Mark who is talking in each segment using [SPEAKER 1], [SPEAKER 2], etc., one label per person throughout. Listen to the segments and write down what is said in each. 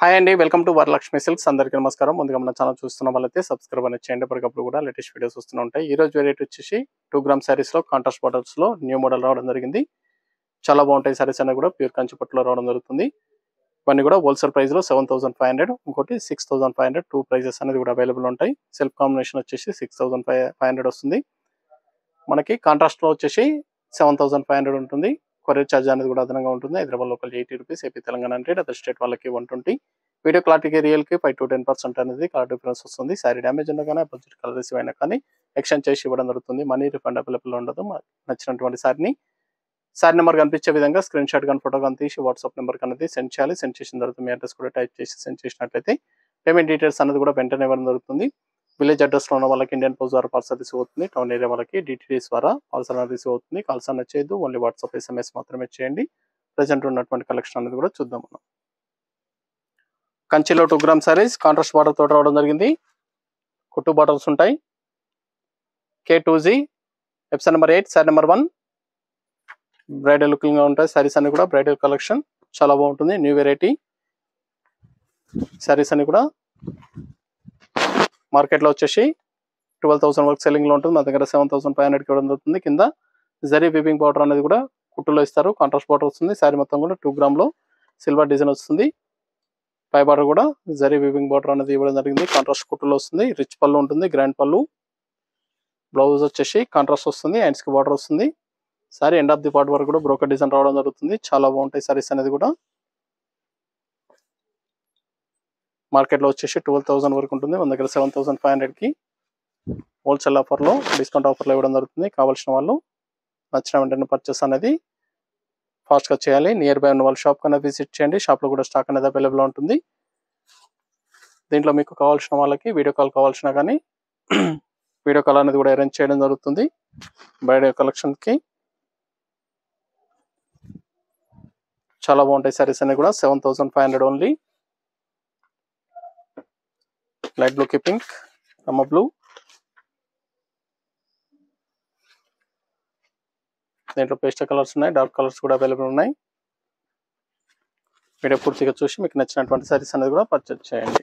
[SPEAKER 1] hi అండి welcome to Varalakshmi silks అందరికీ నమస్కారం ముందుగా మన ఛానల్ చూస్తున్న వాళ్ళైతే సబ్స్క్రైబ్ అనేది చేయండి ఎప్పటికప్పుడు కూడా లేటెస్ట్ వీడియోస్ వస్తూనే ఉంటాయి ఈ రోజు వెరైటీ వచ్చేసి టూ గ్రామ్ శారీస్ లో కాంట్రాస్ట్ బార్డర్స్ లో న్యూ మోడల్ రావడం జరిగింది చాలా బాగుంటాయి శారీస్ అనేది కూడా ప్యూర్ కంచి పట్టులో రావడం జరుగుతుంది ఇవన్నీ కూడా హోల్సేల్ ప్రైస్ లో సెవెన్ థౌసండ్ ఫైవ్ హండ్రెడ్ ఇంకోటి six thousand five hundred two prices అనేది కూడా అవైలబుల్ ఉంటాయి సెల్ఫ్ కాంబినేషన్ వచ్చేసి six thousand five five hundred వస్తుంది మనకి కాంట్రాస్ట్ లో వచ్చేసి సెవెన్ థౌసండ్ ఫైవ్ హండ్రెడ్ ఉంటుంది కొరియర్ ఛార్జ్ అనేది కూడా అదనంగా ఉంటుంది Hyderabad local eighty rupees AP Telangana hundred other state వాళ్ళకి వన్ ట్వంటీ వీడియో క్లారిటీకి రియల్ కి ఫైవ్ టు టెన్ పర్సెంట్ అనేది కలర్ డిఫరెన్స్ వస్తుంది సారీ డ్యామేజ్ ఉన్నా కానీ బడ్జెట్ కలర్ రిసీవ్ అయినా కానీ ఎక్స్చేంజ్ చేసి ఇవ్వడం జరుగుతుంది మనీ రిఫండ్ అవైలబుల్ ఉండదు మనకు నచ్చినటువంటి సారీని సారీ నెంబర్ కనిపించే విధంగా స్క్రీన్ షాట్ కానీ ఫోటో కానీ తీసి వాట్సాప్ నెంబర్ అనేది సెండ్ చేయాలి సెండ్ చేసిన తర్వాత మీ అడ్రస్ కూడా టైప్ చేసి సెండ్ చేసినట్లయితే పేమెంట్ డీటెయిల్స్ అనేది కూడా వెంటనే ఇవ్వడం జరుగుతుంది విలేజ్ అడ్రస్ లో ఉన్న వాళ్ళకి ఇండియన్ పోస్ట్ ద్వారా పార్సల్ రిసీవ్ అవుతుంది టౌన్ ఏరియా వాళ్ళకి డిటిడిఎస్ ద్వారా పార్సల్ అనేది రిసీవ్ అవుతుంది కాల్స్ అనేది చేయొద్దు ఓన్లీ వాట్సాప్ ఎస్ఎంఎస్ మాత్రమే చేయండి ప్రజెంట్ ఉన్నటువంటి కలెక్షన్ అనేది కూడా చూద్దాం మనం కంచిలో two gram saris contrast border తోటి రావడం జరిగింది కుట్టు బార్డర్స్ ఉంటాయి కే టూ జీ ఎప్సన్ number eight sari number one bridal looking గా ఉంటాయి సారీస్ అన్ని కూడా బ్రైడల్ కలెక్షన్ చాలా బాగుంటుంది న్యూ వెరైటీ సారీస్ అన్ని కూడా మార్కెట్లో వచ్చేసి ట్వెల్వ్ థౌసండ్ వరకు సెల్లింగ్ లో ఉంటుంది మా దగ్గర సెవెన్ థౌసండ్ ఫైవ్ హండ్రెడ్ ఇవ్వడం జరుగుతుంది కింద జరీ వీవింగ్ పౌడర్ అనేది కూడా కుట్టులో ఇస్తారు కాంట్రాస్ట్ బార్డర్ వస్తుంది శారీ మొత్తం కూడా టూ గ్రామ్ లో సిల్వర్ డిజైన్ వస్తుంది పై బార్డర్ కూడా జరీ వీవింగ్ బార్డర్ అనేది ఇవ్వడం జరిగింది కాంట్రాస్ట్ కుట్టులో వస్తుంది రిచ్ పళ్ళు ఉంటుంది గ్రాండ్ పళ్ళు బ్లౌజ్ వచ్చేసి కాంట్రాస్ట్ వస్తుంది హ్యాండ్స్ కి బార్డర్ వస్తుంది sari end of the part వరకు కూడా బ్రోకర్ డిజైన్ రావడం జరుగుతుంది చాలా బాగుంటాయి సారీస్ అనేది కూడా మార్కెట్ లో వచ్చేసి ట్వెల్వ్ థౌసండ్ వరకు ఉంటుంది మన దగ్గర సెవెన్ థౌసండ్ ఫైవ్ హండ్రెడ్ కి హోల్సేల్ ఆఫర్ లో డిస్కౌంట్ ఆఫర్ లో ఇవ్వడం జరుగుతుంది కావాల్సిన వాళ్ళు నచ్చిన వెంటనే పర్చేస్ అనేది ఫాస్ట్ గా చేయాలి నియర్ బై ఉన్న వాళ్ళ షాప్ కన్నా విజిట్ చేయండి షాప్ లో కూడా స్టాక్ అనేది అవైలబుల్ ఉంటుంది దీంట్లో మీకు కావాల్సిన వాళ్ళకి వీడియో కాల్ కావాల్సిన కానీ వీడియో కాల్ అనేది కూడా అరేంజ్ చేయడం జరుగుతుంది బర్త్డే కలెక్షన్ కి చాలా బాగుంటాయి సారీస్ అన్ని కూడా seven thousand five hundred only light blue కి పింక్ రమ్మ బ్లూ దీంట్లో పేస్ట్ కలర్స్ ఉన్నాయి డార్క్ కలర్స్ కూడా అవైలబుల్ ఉన్నాయి వీడియో పూర్తిగా చూసి మీకు నచ్చినటువంటి సారీస్ అనేది కూడా పర్చేజ్ చేయండి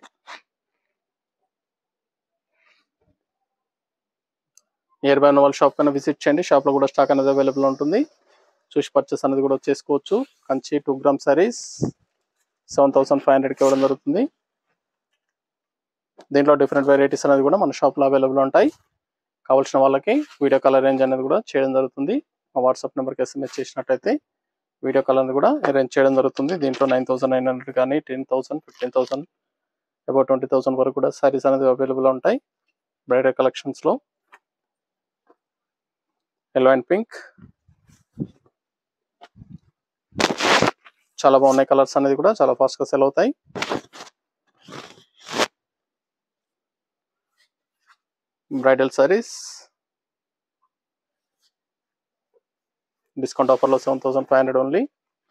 [SPEAKER 1] నియర్ బై ఉన్న వాళ్ళ షాప్ కన్నా విజిట్ చేయండి షాప్ లో కూడా స్టాక్ అనేది అవైలబుల్ ఉంటుంది చూసి పర్చేస్ అనేది కూడా చేసుకోవచ్చు Kanchi two gram saris seven thousand five హండ్రెడ్కి ఇవ్వడం జరుగుతుంది దీంట్లో డిఫరెంట్ వెరైటీస్ అనేది కూడా మన షాప్ లో అవైలబుల్ ఉంటాయి కావాల్సిన వాళ్ళకి వీడియో కలర్ రేంజ్ అనేది కూడా చేయడం జరుగుతుంది మా వాట్సాప్ నెంబర్కి ఎస్ఎంఎస్ చేసినట్టయితే వీడియో కాల్ అనేది కూడా అరేంజ్ చేయడం జరుగుతుంది దీంట్లో నైన్ థౌసండ్ నైన్ హండ్రెడ్ కానీ ten thousand fifteen thousand about twenty thousand వరకు కూడా సారీస్ అనేది అవైలబుల్ ఉంటాయి బ్రైడల్ కలెక్షన్స్ లో ఎల్లో అండ్ పింక్ చాలా బాగున్నాయి కలర్స్ అనేది కూడా చాలా ఫాస్ట్ గా సెల్ అవుతాయి బ్రైడల్ సారీస్ డిస్కౌంట్ ఆఫర్ లో seven thousand five hundred only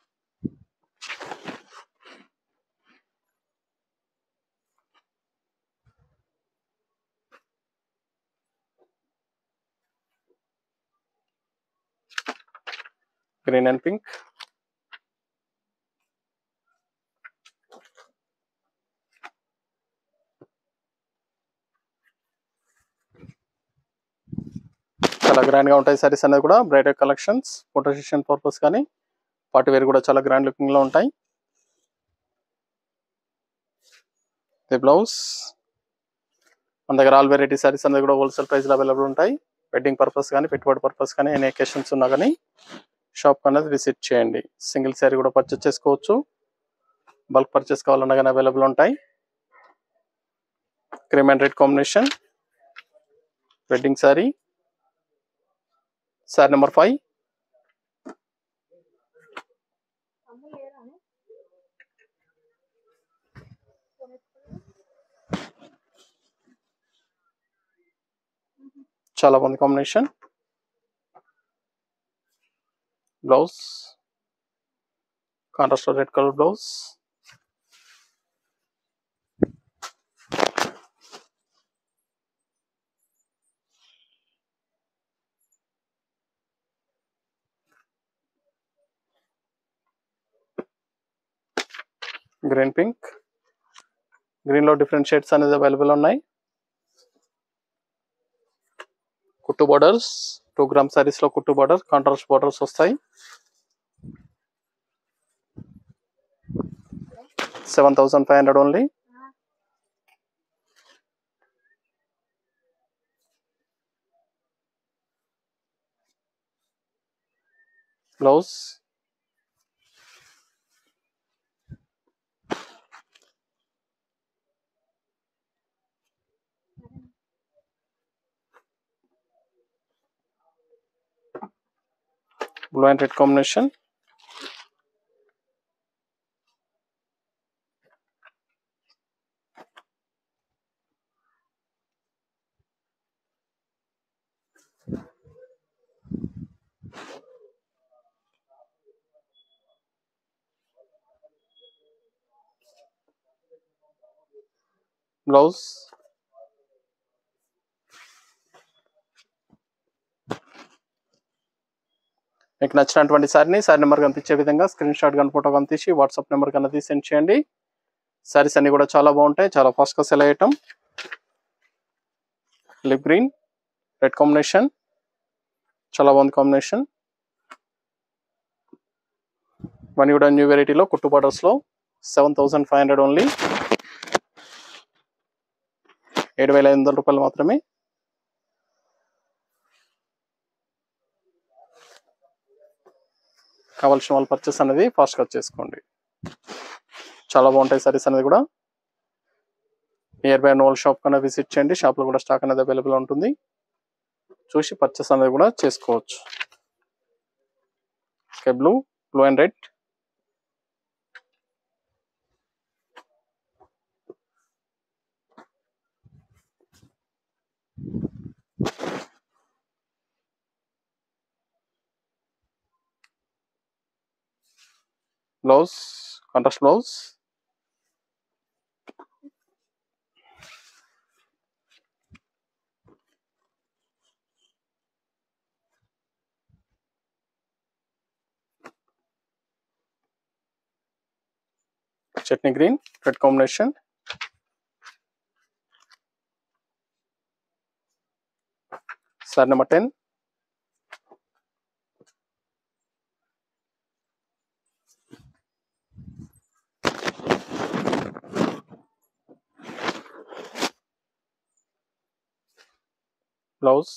[SPEAKER 1] green and pink చాలా గ్రాండ్ గా ఉంటాయి సారీస్ అనేది కూడా bridal collections photo session purpose కానీ పార్టీ వేర్ కూడా చాలా గ్రాండ్ లుకింగ్ లో ఉంటాయి ది బ్లౌజ్ మన దగ్గర ఆల్ వెరైటీ సారీస్ అనేది కూడా హోల్సేల్ ప్రైస్ లో అవైలబుల్ ఉంటాయి వెడ్డింగ్ పర్పస్ కానీ పెట్టుబడి పర్పస్ కానీ ఎన్ని ఎకేషన్స్ ఉన్నా కానీ షాప్ అనేది విజిట్ చేయండి సింగిల్ శారీ కూడా పర్చేస్ చేసుకోవచ్చు బల్క్ పర్చేస్ కావాలన్నా కానీ అవైలబుల్ ఉంటాయి cream and red combination wedding sari sari number five చాలా బాగుంది combination blouse contrast red colour blouse green pink green లో డిఫరెంట్ షేడ్స్ అనేది అవైలబుల్ ఉన్నాయి కుట్టు బోర్డర్స్ టూ గ్రామ్ సారీస్ లో కుట్టు బోర్డర్ కాంట్రాస్ట్ బోర్డర్స్ వస్తాయి seven thousand five hundred only blouse blue and red combination blouse మీకు నచ్చినటువంటి సారీని సారీ నెంబర్ కనిపించే విధంగా స్క్రీన్ షాట్ కానీ ఫోటో కానీ తీసి వాట్సాప్ నెంబర్ కన్నా సెండ్ చేయండి సారీస్ అన్ని కూడా చాలా బాగుంటాయి చాలా ఫాస్ట్గా సెల్ అయ్యటం లిప్ గ్రీన్ రెడ్ కాంబినేషన్ చాలా బాగుంది కాంబినేషన్ ఇవన్నీ కూడా న్యూ వెరైటీలో కుట్టు బార్డర్స్లో seven thousand five hundred only ఏడు వేల ఐదు వందల రూపాయలు మాత్రమే కావాల్సిన వాళ్ళు పర్చేస్ అనేది ఫాస్ట్గా చేసుకోండి చాలా బాగుంటాయి సారీస్ అనేది కూడా నియర్ బై నోల్ షాప్ కన్నా విజిట్ చేయండి షాప్లో కూడా స్టాక్ అనేది అవైలబుల్ ఉంటుంది చూసి పర్చేస్ అనేది కూడా చేసుకోవచ్చు okay blue blue and red blouse contrast blouse chutney green red combination sari number ten blouse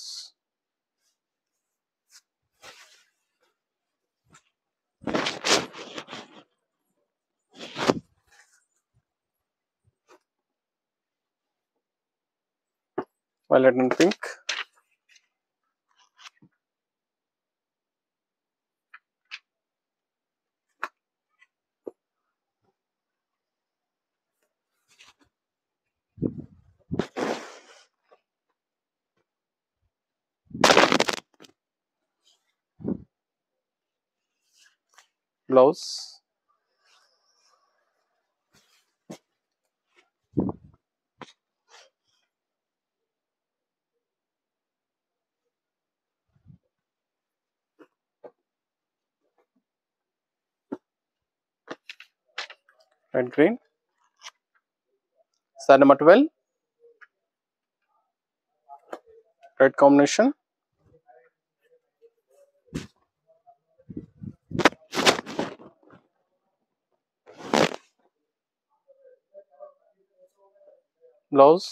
[SPEAKER 1] violet and pink blouse red green sari number twelve red combination blouse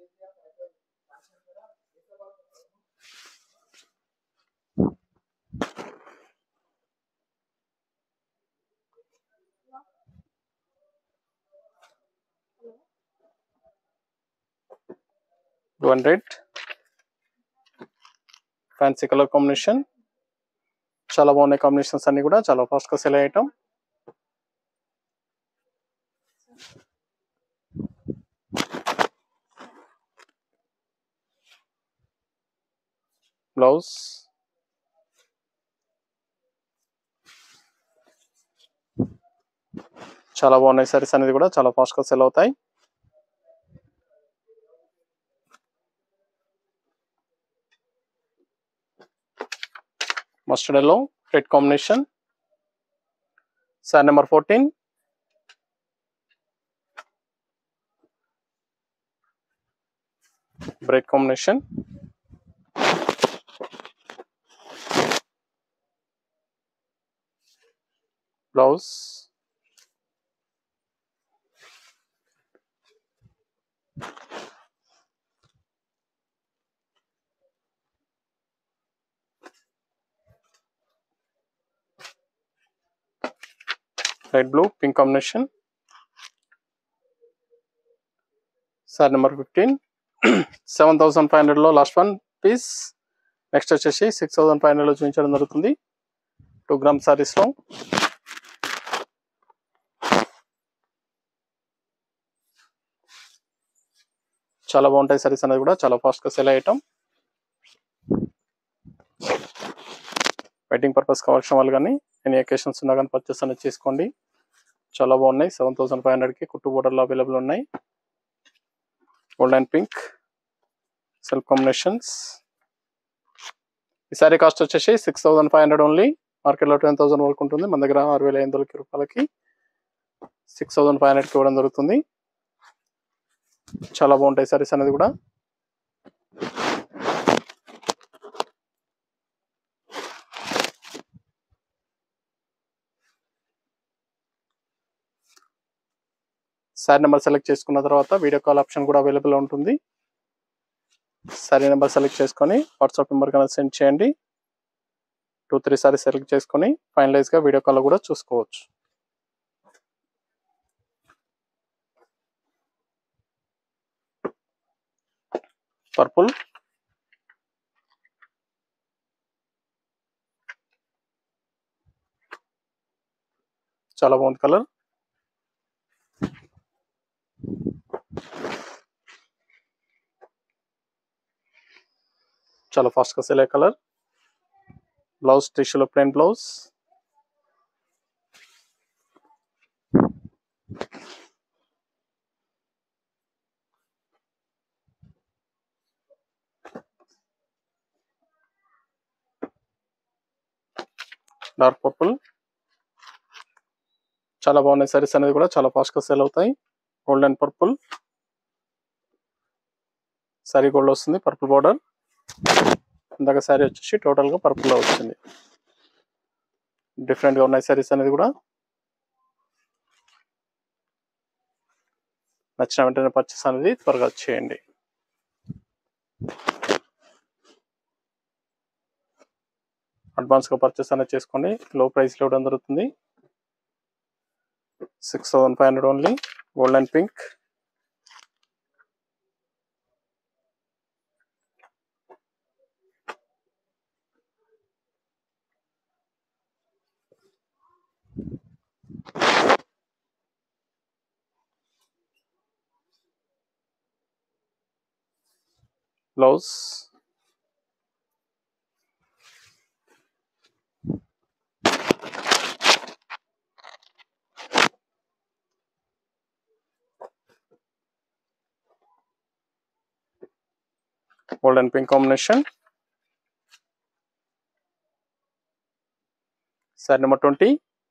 [SPEAKER 1] blue and red fancy colour combination చాలా బాగున్నాయి combinations అన్ని కూడా చాలా fast గా cell అయ్యటం blouse చాలా బాగున్నాయి సారీస్ అనేది కూడా చాలా ఫాస్ట్ గా సెల్ అవుతాయి mustard yellow red combination sari number fourteen bright combination blouse light blue pink combination sari number fifteen seven thousand five హండ్రెడ్లో లాస్ట్ వన్ పీస్ నెక్స్ట్ వచ్చేసి సిక్స్ థౌసండ్ ఫైవ్ హండ్రెడ్లో చూపించడం జరుగుతుంది టూ గ్రామ్ సారీస్లో చాలా బాగుంటాయి సారీస్ అనేది కూడా చాలా ఫాస్ట్గా సెల్ అయ్యటం వెడ్డింగ్ పర్పస్ కావాల్సిన వాళ్ళు కానీ ఎనీ అకేషన్స్ ఉన్నా కానీ పర్చేస్ అనేది చేసుకోండి చాలా బాగున్నాయి సెవెన్ థౌసండ్ ఫైవ్ హండ్రెడ్కి కుట్టు బోర్డర్లో అవైలబుల్ ఉన్నాయి gold and pink self combinations ఈ సారీ కాస్ట్ వచ్చేసి six thousand five hundred only మార్కెట్లో టెన్ థౌసండ్ వరకు ఉంటుంది మన దగ్గర ఆరు వేల ఐదు వందలకి రూపాయలకి సిక్స్ థౌసండ్ ఫైవ్ హండ్రెడ్కి ఇవ్వడం జరుగుతుంది చాలా బాగుంటాయి సారీస్ అనేది కూడా సారీ నెంబర్ సెలెక్ట్ చేసుకున్న తర్వాత వీడియో కాల్ ఆప్షన్ కూడా అవైలబుల్ ఉంటుంది సారీ నెంబర్ సెలెక్ట్ చేసుకొని వాట్సాప్ నెంబర్ కన్నా సెండ్ చేయండి టూ త్రీ సారీ సెలెక్ట్ చేసుకొని ఫైనలైజ్గా వీడియో కాల్ కూడా చూసుకోవచ్చు పర్పుల్ చాలా బాగుంది కలర్ చాలా ఫాస్ట్గా సెల్ అయ్యే కలర్ బ్లౌజ్ టిష్యూలో ప్లెయిన్ బ్లౌజ్ డార్క్ పర్పుల్ చాలా బాగున్నాయి సారీస్ అనేది కూడా చాలా ఫాస్ట్గా సేల్ అవుతాయి gold and purple sari gold వస్తుంది పర్పుల్ బార్డర్ ఇందాక శారీ వచ్చేసి టోటల్గా పర్పుల్లో వచ్చింది డిఫరెంట్గా ఉన్నాయి శారీస్ అనేది కూడా నచ్చిన వెంటనే పర్చేస్ అనేది త్వరగా చేయండి అడ్వాన్స్గా పర్చేస్ అనేది చేసుకోండి లో ప్రైస్లో ఇవ్వడం జరుగుతుంది six thousand five hundred only gold and pink blouse gold and pink combination sari number twenty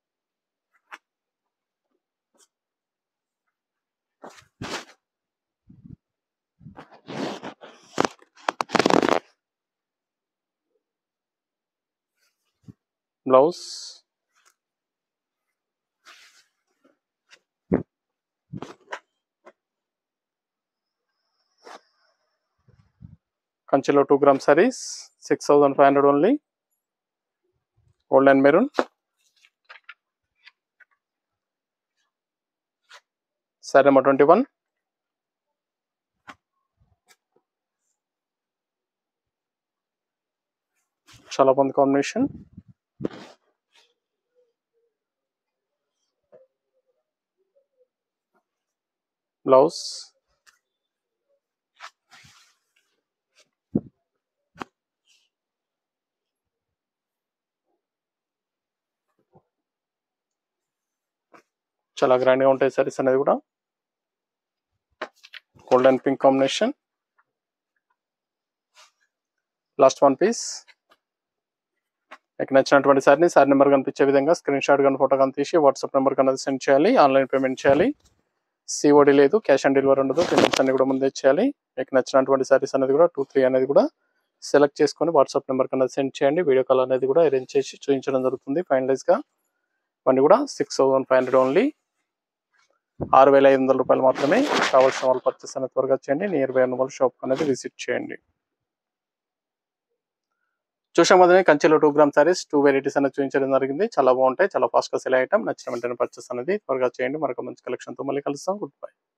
[SPEAKER 1] blouse కంచిలో two gram saris six thousand five hundred only gold and maroon sari number twenty one చాలా బాగుంది కాంబినేషన్ బ్లౌజ్ చాలా grand గా ఉంటాయి సారీస్ అనేది కూడా gold and pink combination last one piece మీకు నచ్చినటువంటి సారీని సారీ నెంబర్ కనిపించే విధంగా స్క్రీన్ షాట్ కానీ ఫోటో కానీ తీసి వాట్సాప్ నెంబర్ కన్నా సెండ్ చేయాలి ఆన్లైన్ పేమెంట్ చేయాలి సిఓడి లేదు క్యాష్ ఆన్ డెలివరీ ఉండదు పేమెంట్స్ అన్ని కూడా ముందే చేయాలి మీకు నచ్చినటువంటి సారీస్ అనేది కూడా టూ త్రీ అనేది కూడా సెలెక్ట్ చేసుకొని వాట్సాప్ నెంబర్ కన్నా సెండ్ చేయండి వీడియో కాల్ అనేది కూడా అరేంజ్ చేసి చూపించడం జరుగుతుంది ఫైనలైజ్ గా ఇవన్నీ కూడా six thousand five hundred only ఆరు వేల ఐదు వందల రూపాయలు మాత్రమే కావాల్సిన వాళ్ళు పర్చేస్ అనేది త్వరగా చేయండి నియర్ బై ఉన్న షాప్ అనేది విజిట్ చేయండి చూసాం కదండి కంచెలో two gram saris two varieties అనేది చూపించడం జరిగింది చాలా బాగుంటాయి చాలా ఫాస్ట్ గా సెల్ ఐటమ్ నచ్చిన వెంటనే పర్చేస్ అనేది త్వరగా చేయండి మరొక మంచి కలెక్షన్ తో మళ్ళీ కలుస్తాం గుడ్ బై